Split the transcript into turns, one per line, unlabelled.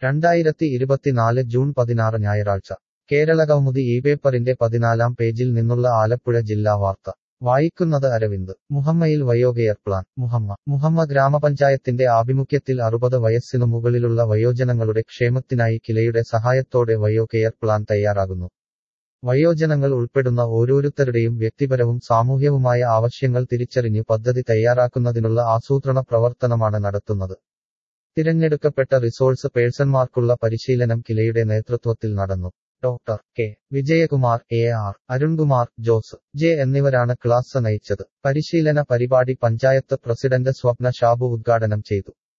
രണ്ടായിരത്തി ഇരുപത്തിനാല് ജൂൺ പതിനാറ് ഞായറാഴ്ച കേരളകൗമുദി ഈ പേപ്പറിന്റെ പതിനാലാം പേജിൽ നിന്നുള്ള ആലപ്പുഴ ജില്ലാ വാർത്ത വായിക്കുന്നത് അരവിന്ദ് മുഹമ്മയിൽ വയോകെയർ പ്ലാൻ മുഹമ്മ മുഹമ്മ ഗ്രാമപഞ്ചായത്തിന്റെ ആഭിമുഖ്യത്തിൽ അറുപത് വയസ്സിനു മുകളിലുള്ള വയോജനങ്ങളുടെ ക്ഷേമത്തിനായി കിലയുടെ സഹായത്തോടെ വയോകെയർ പ്ലാൻ തയ്യാറാകുന്നു വയോജനങ്ങൾ ഉൾപ്പെടുന്ന ഓരോരുത്തരുടെയും വ്യക്തിപരവും സാമൂഹ്യവുമായ ആവശ്യങ്ങൾ തിരിച്ചറിഞ്ഞു പദ്ധതി തയ്യാറാക്കുന്നതിനുള്ള ആസൂത്രണ പ്രവർത്തനമാണ് നടത്തുന്നത് തിരഞ്ഞെടുക്കപ്പെട്ട റിസോഴ്സ് പേഴ്സൺമാർക്കുള്ള പരിശീലനം കിലയുടെ നേതൃത്വത്തിൽ നടന്നു doctor K Vijayakumar A R Arunkumar Jose J എന്നിവരാണ് ക്ലാസ് നയിച്ചത് പരിശീലന പരിപാടി പഞ്ചായത്ത് പ്രസിഡന്റ് സ്വപ്ന ഷാബു ഉദ്ഘാടനം ചെയ്തു